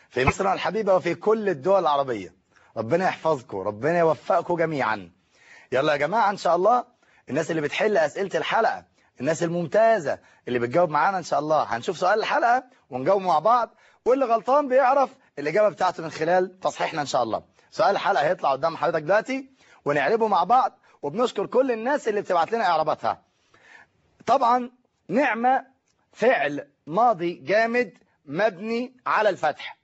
في مصر الحبيبة وفي كل الدول العربية ربنا يحفظكم ربنا يوفقكم جميعا يلا يا جماعة إن شاء الله الناس اللي بتحل أسئلة الحلقة الناس الممتازة اللي بتجاوب معانا إن شاء الله هنشوف سؤال الحلقة ونجاوب مع بعض واللي غلطان بيعرف الإجابة بتاعته من خلال تصحيحنا إن شاء الله سؤال الحلقة هيطلع قدام حضرتك دلوقتي ونعربه مع بعض وبنشكر كل الناس اللي بتبعت لنا إعراباتها طبعا نعمة فعل ماضي جامد مبني على الفتح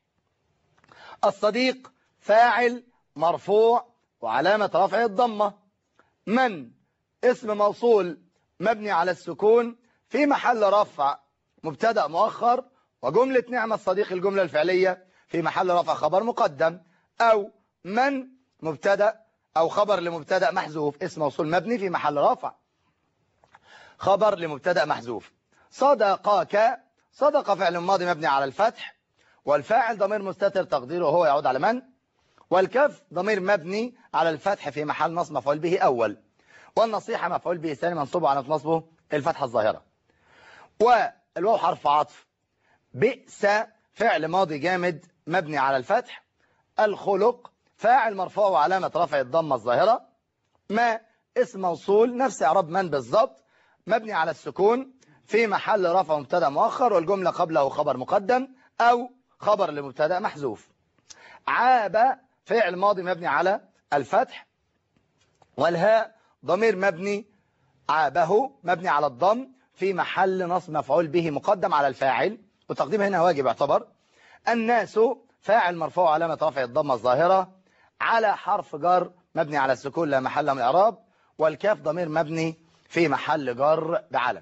الصديق فاعل مرفوع وعلامة رفع الضمة من اسم موصول مبني على السكون في محل رفع مبتدا مؤخر وجملة نعمة الصديق الجملة الفعلية في محل رفع خبر مقدم أو من مبتدا أو خبر لمبتدا محذوف اسم موصول مبني في محل رفع خبر لمبتدا محذوف صدقاك صدق فعل ماضي مبني على الفتح والفاعل ضمير مستتر تقديره هو يعود على من والكف ضمير مبني على الفتح في محل نصب مفعول به أول والنصيحة مفعول به ثاني منصوب على نصبه الفتحة الظاهرة والواو حرف عطف بئس فعل ماضي جامد مبني على الفتح الخلق فاعل مرفوع وعلامة رفع الضمة الظاهرة ما اسم موصول نفس اعراب من بالضبط مبني على السكون في محل رفع مبتدا مؤخر والجملة قبله خبر مقدم أو خبر لمبتدا محذوف عاب فعل ماضي مبني على الفتح والهاء ضمير مبني عابه مبني على الضم في محل نصب مفعول به مقدم على الفاعل والتقديم هنا واجب يعتبر الناس فاعل مرفوع علامة رفع الضمة الظاهرة على حرف جر مبني على السكون لا محل من الإعراب والكاف ضمير مبني في محل جر بعلم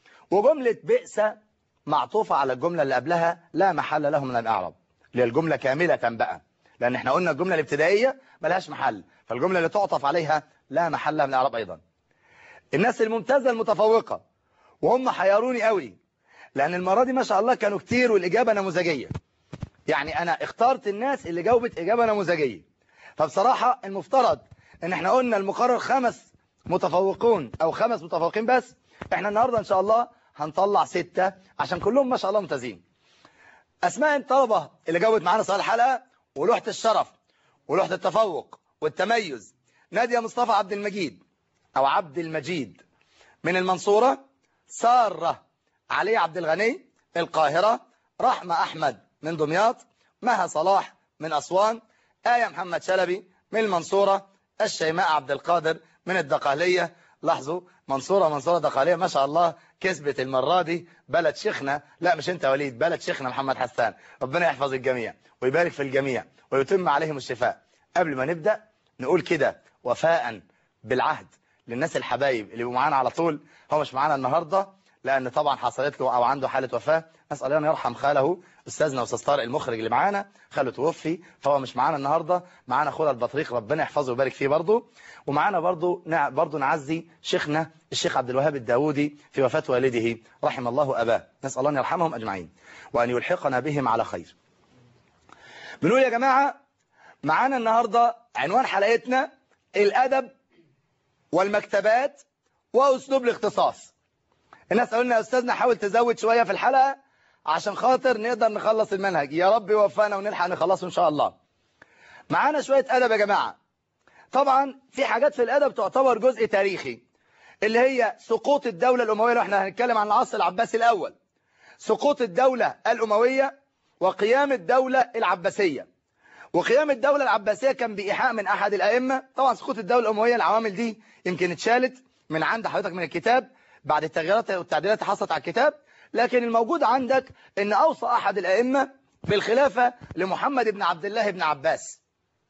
وجملة بئس معطوفة على الجملة اللي قبلها لا محل له من الإعراب للجملة كاملة بقى لأن احنا قلنا الجملة الابتدائية ملهاش محل فالجملة اللي تعطف عليها لا محل من الإعراب أيضا الناس الممتازة المتفوقة وهم حيروني قوي لأن المرة دي ما شاء الله كانوا كتير والإجابة نموذجية يعني أنا اخترت الناس اللي جاوبت إجابة نموذجية فبصراحة المفترض ان احنا قلنا المقرر خمس متفوقون او خمس متفوقين بس احنا النهاردة ان شاء الله هنطلع ستة عشان كلهم ما شاء الله ممتازين اسماء الطلبة اللي جاوبت معانا سؤال الحلقة ولوحة الشرف ولوحة التفوق والتميز نادية مصطفى عبد المجيد او عبد المجيد من المنصورة سارة علي عبد الغني القاهرة رحمة احمد من دمياط مها صلاح من اسوان آية محمد شلبي من المنصورة الشيماء عبد القادر من الدقهلية لاحظوا منصورة منصورة دقهلية ما شاء الله كسبت المرة دي بلد شيخنا لا مش انت وليد بلد شيخنا محمد حسان ربنا يحفظ الجميع ويبارك في الجميع ويتم عليهم الشفاء قبل ما نبدأ نقول كده وفاء بالعهد للناس الحبايب اللي معانا على طول هو مش معانا النهاردة لأن طبعا حصلت له أو عنده حالة وفاة نسأل الله أن يرحم خاله أستاذنا أستاذ طارق المخرج اللي معانا خاله توفي فهو مش معانا النهاردة معانا أخونا البطريق ربنا يحفظه ويبارك فيه برضه ومعانا برضه نع... برضه نعزي شيخنا الشيخ عبد الوهاب الداودي في وفاة والده رحم الله أباه نسأل الله أن يرحمهم أجمعين وأن يلحقنا بهم على خير بنقول يا جماعة معانا النهاردة عنوان حلقتنا الأدب والمكتبات وأسلوب الاختصاص الناس قالوا لنا يا أستاذنا حاول تزود شوية في الحلقة عشان خاطر نقدر نخلص المنهج يا رب يوفقنا ونلحق نخلصه إن شاء الله معانا شوية أدب يا جماعة طبعا في حاجات في الأدب تعتبر جزء تاريخي اللي هي سقوط الدولة الأموية لو احنا هنتكلم عن العصر العباسي الأول سقوط الدولة الأموية وقيام الدولة العباسية وقيام الدولة العباسية كان بإيحاء من أحد الأئمة طبعا سقوط الدولة الأموية العوامل دي يمكن اتشالت من عند حضرتك من الكتاب بعد التغييرات والتعديلات اللي حصلت على الكتاب لكن الموجود عندك ان اوصى احد الائمه بالخلافه لمحمد بن عبد الله بن عباس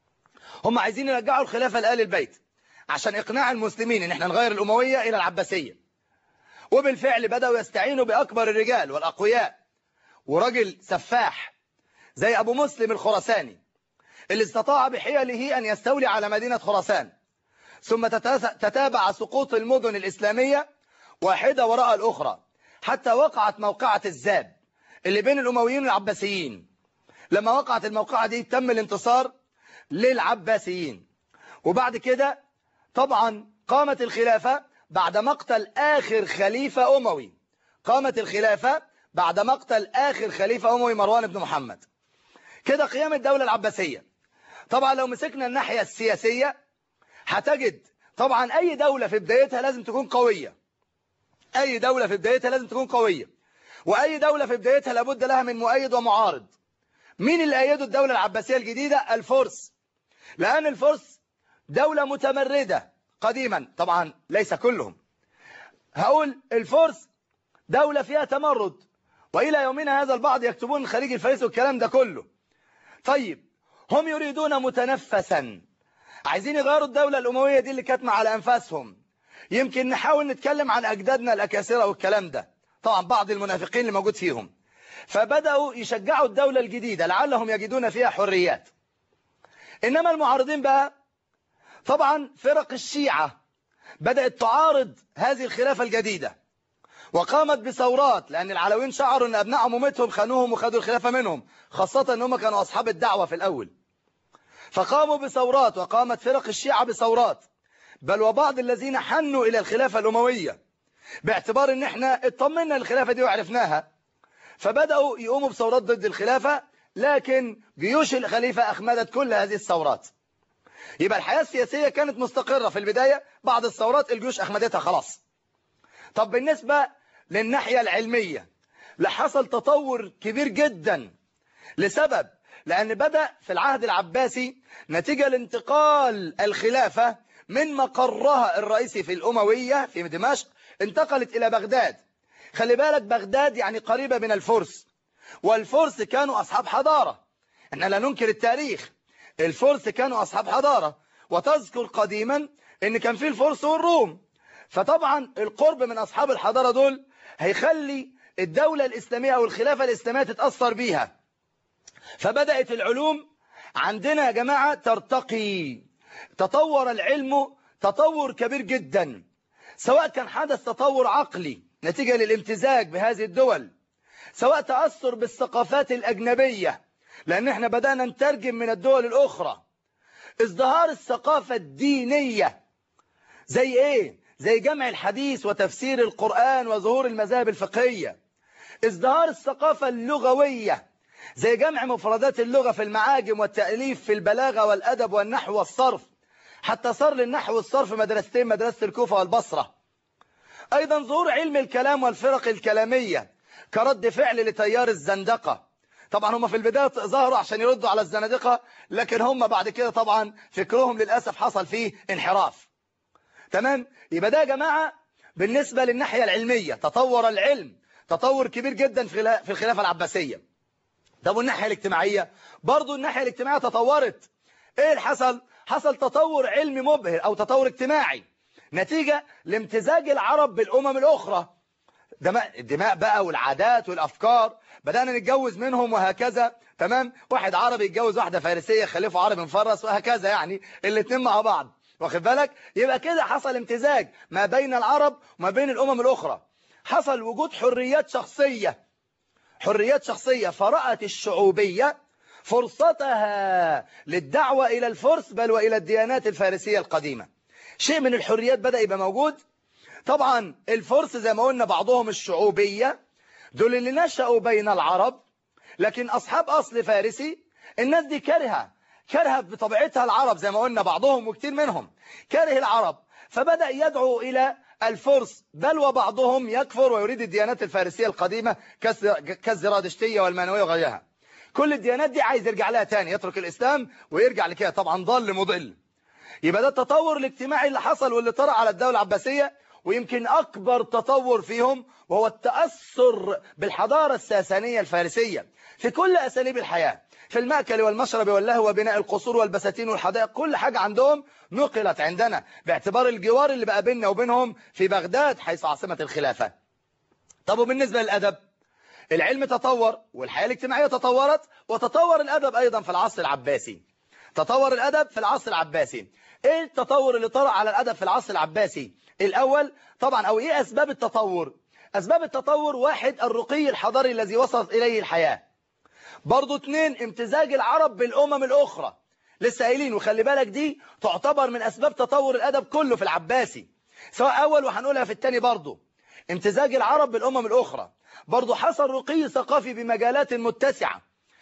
هم عايزين يرجعوا الخلافه لآل البيت عشان اقناع المسلمين ان احنا نغير الامويه الى العباسيه وبالفعل بداوا يستعينوا باكبر الرجال والاقوياء وراجل سفاح زي ابو مسلم الخراساني اللي استطاع بحيله ان يستولي على مدينه خراسان ثم تتابع سقوط المدن الاسلاميه واحده وراء الاخرى حتى وقعت موقعة الزاب اللي بين الأمويين والعباسيين لما وقعت الموقعة دي تم الانتصار للعباسيين وبعد كده طبعا قامت الخلافة بعد مقتل آخر خليفة أموي قامت الخلافة بعد مقتل آخر خليفة أموي مروان بن محمد كده قيام الدولة العباسية طبعا لو مسكنا الناحية السياسية هتجد طبعا أي دولة في بدايتها لازم تكون قوية أي دولة في بدايتها لازم تكون قوية وأي دولة في بدايتها لابد لها من مؤيد ومعارض مين اللي أيدوا الدولة العباسية الجديدة الفرس لأن الفرس دولة متمردة قديما طبعا ليس كلهم هقول الفرس دولة فيها تمرد وإلى يومنا هذا البعض يكتبون خليج الفارس والكلام ده كله طيب هم يريدون متنفسا عايزين يغيروا الدولة الأموية دي اللي كاتمة على أنفاسهم يمكن نحاول نتكلم عن أجدادنا الأكاسرة والكلام ده طبعا بعض المنافقين اللي موجود فيهم فبدأوا يشجعوا الدولة الجديدة لعلهم يجدون فيها حريات إنما المعارضين بقى طبعا فرق الشيعة بدأت تعارض هذه الخلافة الجديدة وقامت بثورات لأن العلويين شعروا أن أبناء عمومتهم خانوهم وخدوا الخلافة منهم خاصة أنهم كانوا أصحاب الدعوة في الأول فقاموا بثورات وقامت فرق الشيعة بثورات بل وبعض الذين حنوا إلى الخلافة الأموية باعتبار أن احنا اطمنا للخلافة دي وعرفناها فبدأوا يقوموا بثورات ضد الخلافة لكن جيوش الخليفة أخمدت كل هذه الثورات يبقى الحياة السياسية كانت مستقرة في البداية بعد الثورات الجيوش أخمدتها خلاص طب بالنسبة للناحية العلمية لحصل تطور كبير جدا لسبب لأن بدأ في العهد العباسي نتيجة لانتقال الخلافة من مقرها الرئيسي في الأموية في دمشق انتقلت إلى بغداد خلي بالك بغداد يعني قريبة من الفرس والفرس كانوا أصحاب حضارة احنا لا ننكر التاريخ الفرس كانوا أصحاب حضارة وتذكر قديما ان كان في الفرس والروم فطبعا القرب من أصحاب الحضارة دول هيخلي الدولة الإسلامية أو الخلافة الإسلامية تتأثر بيها فبدأت العلوم عندنا يا جماعة ترتقي تطور العلم تطور كبير جدا سواء كان حدث تطور عقلي نتيجة للامتزاج بهذه الدول سواء تأثر بالثقافات الأجنبية لأن احنا بدأنا نترجم من الدول الأخرى ازدهار الثقافة الدينية زي ايه زي جمع الحديث وتفسير القرآن وظهور المذاهب الفقهية ازدهار الثقافة اللغوية زي جمع مفردات اللغة في المعاجم والتأليف في البلاغة والأدب والنحو والصرف حتى صار للنحو والصرف مدرستين مدرسة الكوفة والبصرة أيضا ظهور علم الكلام والفرق الكلامية كرد فعل لتيار الزندقة طبعا هم في البداية ظهروا عشان يردوا على الزنادقة لكن هم بعد كده طبعا فكرهم للأسف حصل فيه انحراف تمام يبقى ده يا جماعة بالنسبة للناحية العلمية تطور العلم تطور كبير جدا في الخلافة العباسية طب والناحية الاجتماعية برضو الناحية الاجتماعية تطورت ايه اللي حصل حصل تطور علمي مبهر او تطور اجتماعي نتيجة لامتزاج العرب بالامم الاخرى دماء الدماء بقى والعادات والافكار بدأنا نتجوز منهم وهكذا تمام واحد عربي يتجوز واحدة فارسية خلفه عربي مفرس وهكذا يعني الاتنين مع بعض واخد بالك يبقى كده حصل امتزاج ما بين العرب وما بين الامم الاخرى حصل وجود حريات شخصية حريات شخصية فرأت الشعوبية فرصتها للدعوة إلى الفرس بل وإلى الديانات الفارسية القديمة شيء من الحريات بدأ يبقى موجود طبعا الفرس زي ما قلنا بعضهم الشعوبية دول اللي نشأوا بين العرب لكن أصحاب أصل فارسي الناس دي كرهة كرهة بطبيعتها العرب زي ما قلنا بعضهم وكتير منهم كره العرب فبدأ يدعو إلى الفرس بل وبعضهم يكفر ويريد الديانات الفارسية القديمة كالزرادشتية والمانوية وغيرها كل الديانات دي عايز يرجع لها تاني يترك الإسلام ويرجع لكده طبعا ضل مضل يبقى ده التطور الاجتماعي اللي حصل واللي طرأ على الدولة العباسية ويمكن أكبر تطور فيهم وهو التأثر بالحضارة الساسانية الفارسية في كل أساليب الحياة في المأكل والمشرب واللهو وبناء القصور والبساتين والحدائق كل حاجة عندهم نقلت عندنا باعتبار الجوار اللي بقى بيننا وبينهم في بغداد حيث عاصمة الخلافة طب وبالنسبة للأدب العلم تطور والحياة الاجتماعية تطورت وتطور الأدب أيضا في العصر العباسي تطور الأدب في العصر العباسي ايه التطور اللي طرأ على الأدب في العصر العباسي الأول طبعا أو ايه أسباب التطور أسباب التطور واحد الرقي الحضاري الذي وصلت إليه الحياة برضو اتنين امتزاج العرب بالأمم الأخرى لسه قايلين وخلي بالك دي تعتبر من أسباب تطور الأدب كله في العباسي سواء أول وهنقولها في التاني برضو امتزاج العرب بالأمم الأخرى برضو حصل رقي ثقافي بمجالات متسعة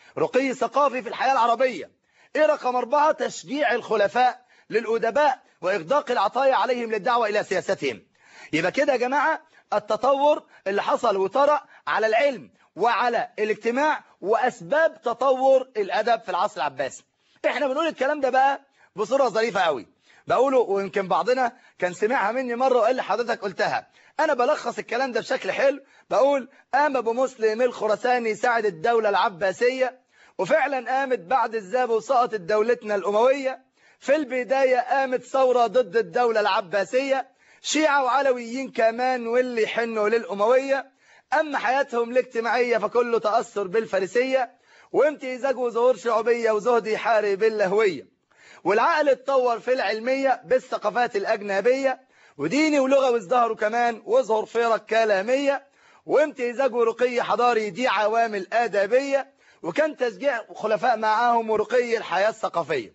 رقي ثقافي في الحياة العربية ايه رقم أربعة تشجيع الخلفاء للأدباء وإغداق العطايا عليهم للدعوة إلى سياستهم يبقى كده يا جماعة التطور اللي حصل وطرأ على العلم وعلى الاجتماع وأسباب تطور الأدب في العصر العباسي احنا بنقول الكلام ده بقى بصورة ظريفة قوي بقوله ويمكن بعضنا كان سمعها مني مرة وقال لي حضرتك قلتها أنا بلخص الكلام ده بشكل حلو بقول قام أبو مسلم الخرساني ساعد الدولة العباسية وفعلا قامت بعد الذهاب وسقطت دولتنا الأموية في البداية قامت ثورة ضد الدولة العباسية شيعة وعلويين كمان واللي يحنوا للأموية أما حياتهم الاجتماعية فكله تأثر بالفارسية وامتزاج وظهور شعوبية وزهد يحارب اللهوية والعقل اتطور في العلمية بالثقافات الأجنبية وديني ولغة وازدهروا كمان واظهر فرق كلامية وامتزاج ورقي حضاري دي عوامل أدبية وكان تشجيع خلفاء معاهم ورقي الحياة الثقافية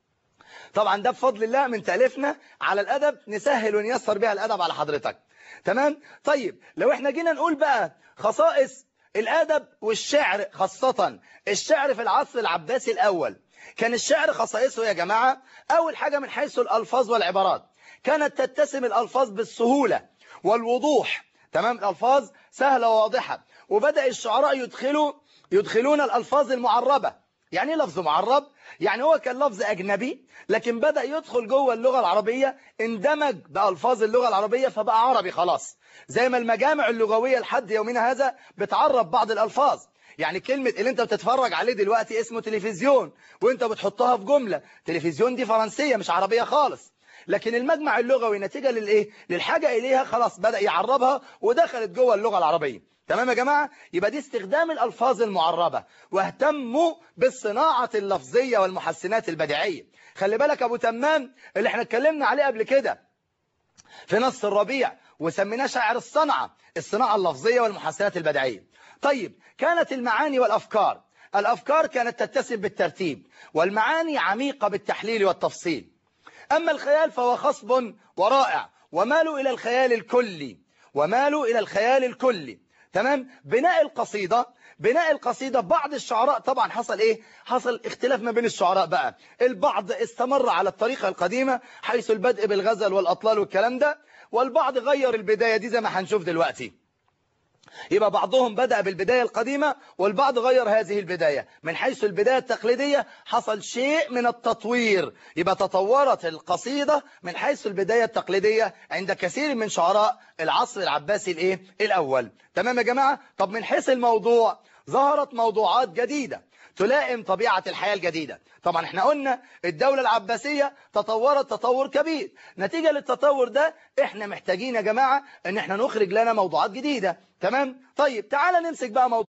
طبعا ده بفضل الله من تأليفنا على الأدب نسهل ونيسر بها الأدب على حضرتك تمام طيب لو احنا جينا نقول بقى خصائص الأدب والشعر خاصة الشعر في العصر العباسي الأول كان الشعر خصائصه يا جماعة أول حاجة من حيث الألفاظ والعبارات كانت تتسم الألفاظ بالسهولة والوضوح تمام الألفاظ سهلة وواضحة وبدأ الشعراء يدخلوا يدخلون الألفاظ المعربة يعني ايه لفظ معرب يعني هو كان لفظ أجنبي لكن بدأ يدخل جوه اللغة العربية اندمج بألفاظ اللغة العربية فبقى عربي خلاص زي ما المجامع اللغوية لحد يومنا هذا بتعرب بعض الألفاظ يعني كلمة اللي انت بتتفرج عليه دلوقتي اسمه تلفزيون وانت بتحطها في جملة تلفزيون دي فرنسية مش عربية خالص لكن المجمع اللغوي نتيجة للايه للحاجة اليها خلاص بدأ يعربها ودخلت جوه اللغة العربية تمام يا جماعة يبقى دي استخدام الألفاظ المعربة واهتموا بالصناعة اللفظية والمحسنات البديعية خلي بالك أبو تمام اللي احنا اتكلمنا عليه قبل كده في نص الربيع وسميناه شاعر الصنعة الصناعة اللفظية والمحسنات البديعية طيب كانت المعاني والأفكار الأفكار كانت تتسم بالترتيب والمعاني عميقة بالتحليل والتفصيل أما الخيال فهو خصب ورائع وماله إلى الخيال الكلي وماله إلى الخيال الكلي تمام بناء القصيدة بناء القصيدة بعض الشعراء طبعا حصل ايه حصل اختلاف ما بين الشعراء بقى البعض استمر على الطريقة القديمة حيث البدء بالغزل والأطلال والكلام ده والبعض غير البداية دي زي ما هنشوف دلوقتي يبقى بعضهم بدأ بالبداية القديمة والبعض غير هذه البداية من حيث البداية التقليدية حصل شيء من التطوير يبقى تطورت القصيدة من حيث البداية التقليدية عند كثير من شعراء العصر العباسي الايه الأول تمام يا جماعة طب من حيث الموضوع ظهرت موضوعات جديدة تلائم طبيعة الحياة الجديدة طبعا احنا قلنا الدولة العباسية تطورت تطور كبير نتيجة للتطور ده احنا محتاجين يا جماعة ان احنا نخرج لنا موضوعات جديدة تمام طيب تعال نمسك بقى موضوع